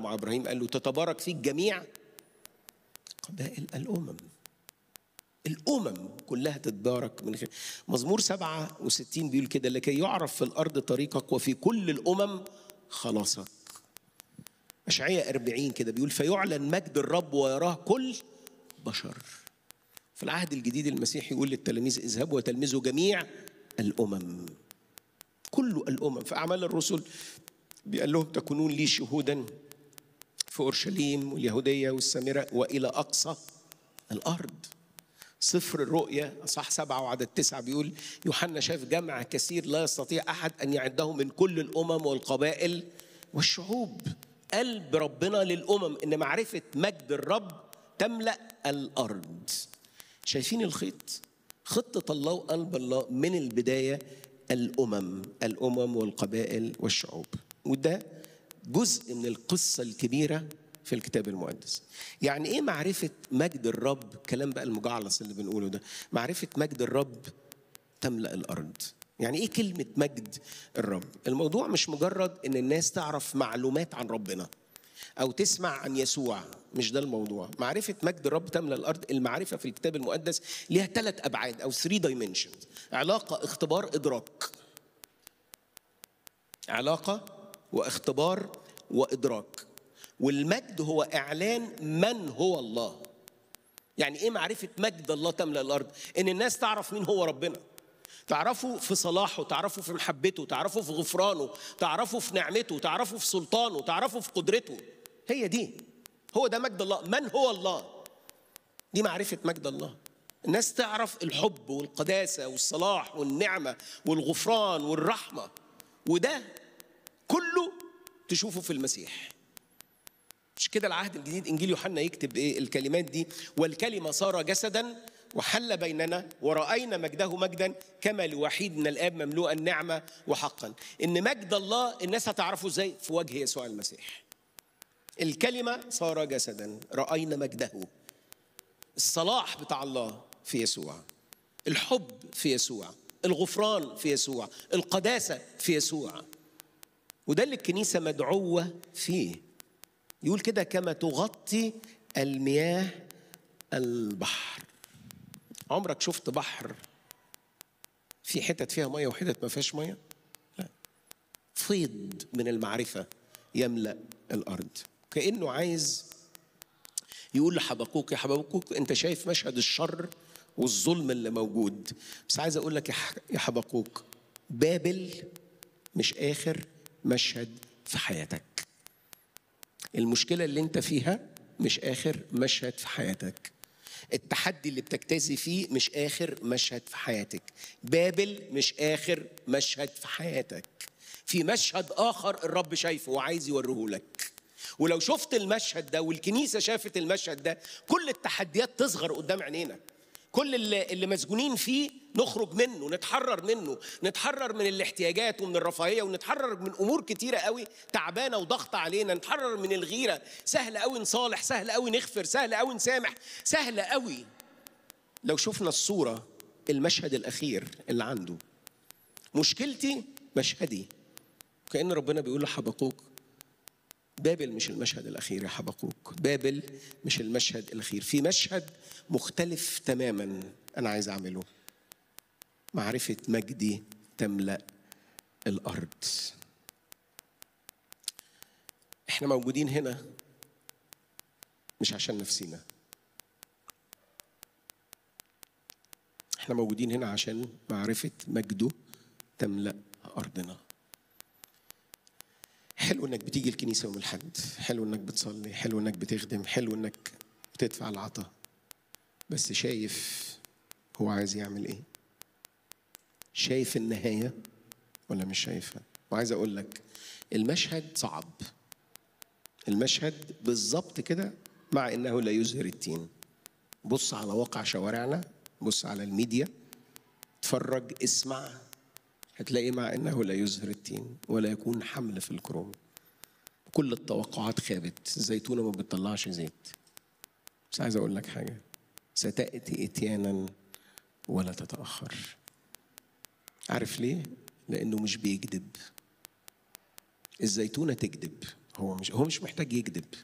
مع ابراهيم قال له تتبارك فيك جميع قبائل الامم الامم كلها تتبارك من خير مزمور 67 بيقول كده لكي يعرف في الارض طريقك وفي كل الامم خلاصك اشعياء 40 كده بيقول فيعلن مجد الرب ويراه كل بشر في العهد الجديد المسيح يقول للتلاميذ اذهبوا وتلمذوا جميع الامم كل الامم في اعمال الرسل بيقول لهم تكونون لي شهودا في اورشليم واليهوديه والسامره والى اقصى الارض سفر الرؤيا اصح سبعه وعدد تسعه بيقول يوحنا شاف جمع كثير لا يستطيع احد ان يعده من كل الامم والقبائل والشعوب قلب ربنا للامم ان معرفه مجد الرب تملا الارض شايفين الخيط خطه الله وقلب الله من البدايه الامم الامم والقبائل والشعوب وده جزء من القصه الكبيره في الكتاب المقدس يعني ايه معرفه مجد الرب كلام بقى المجعلص اللي بنقوله ده معرفه مجد الرب تملا الارض يعني ايه كلمه مجد الرب الموضوع مش مجرد ان الناس تعرف معلومات عن ربنا او تسمع عن يسوع مش ده الموضوع معرفه مجد الرب تملا الارض المعرفه في الكتاب المقدس ليها ثلاث ابعاد او 3 دايمنشنز علاقه اختبار ادراك علاقه واختبار وادراك والمجد هو اعلان من هو الله يعني ايه معرفه مجد الله تملا الارض ان الناس تعرف مين هو ربنا تعرفوا في صلاحه تعرفوا في محبته تعرفوا في غفرانه تعرفوا في نعمته تعرفوا في سلطانه تعرفوا في قدرته هي دي هو ده مجد الله من هو الله دي معرفة مجد الله الناس تعرف الحب والقداسة والصلاح والنعمة والغفران والرحمة وده كله تشوفه في المسيح مش كده العهد الجديد انجيل يوحنا يكتب ايه الكلمات دي والكلمه صار جسدا وحل بيننا ورأينا مجده مجدا كما لوحيد من الآب مملوءا نعمة وحقا إن مجد الله الناس هتعرفه إزاي في وجه يسوع المسيح الكلمة صار جسدا رأينا مجده الصلاح بتاع الله في يسوع الحب في يسوع الغفران في يسوع القداسة في يسوع وده اللي الكنيسة مدعوة فيه يقول كده كما تغطي المياه البحر عمرك شفت بحر في حتت فيها ميه وحتت ما فيهاش ميه لا فيض من المعرفه يملا الارض كانه عايز يقول لحبقوك يا حبقوك انت شايف مشهد الشر والظلم اللي موجود بس عايز اقول لك يا حبقوك بابل مش اخر مشهد في حياتك المشكله اللي انت فيها مش اخر مشهد في حياتك التحدي اللي بتجتازي فيه مش اخر مشهد في حياتك بابل مش اخر مشهد في حياتك في مشهد اخر الرب شايفه وعايز يوريه لك ولو شفت المشهد ده والكنيسه شافت المشهد ده كل التحديات تصغر قدام عينينا كل اللي, اللي مسجونين فيه نخرج منه نتحرر منه نتحرر من الاحتياجات ومن الرفاهيه ونتحرر من امور كتيره قوي تعبانه وضغط علينا نتحرر من الغيره سهل قوي نصالح سهل قوي نغفر سهل قوي نسامح سهل قوي لو شفنا الصوره المشهد الاخير اللي عنده مشكلتي مشهدي كان ربنا بيقول لحبقوك بابل مش المشهد الأخير يا حبقوك بابل مش المشهد الأخير في مشهد مختلف تماما أنا عايز أعمله معرفة مجدي تملأ الأرض احنا موجودين هنا مش عشان نفسينا احنا موجودين هنا عشان معرفة مجده تملأ أرضنا حلو انك بتيجي الكنيسه يوم الاحد حلو انك بتصلي حلو انك بتخدم حلو انك بتدفع العطا بس شايف هو عايز يعمل ايه شايف النهايه ولا مش شايفها وعايز اقول لك المشهد صعب المشهد بالظبط كده مع انه لا يزهر التين بص على واقع شوارعنا بص على الميديا اتفرج اسمع هتلاقي مع انه لا يزهر التين ولا يكون حمل في الكروم كل التوقعات خابت الزيتونه ما بتطلعش زيت بس عايز اقول لك حاجه ستاتي اتيانا ولا تتاخر عارف ليه لانه مش بيكذب الزيتونه تكذب هو مش هو مش محتاج يكذب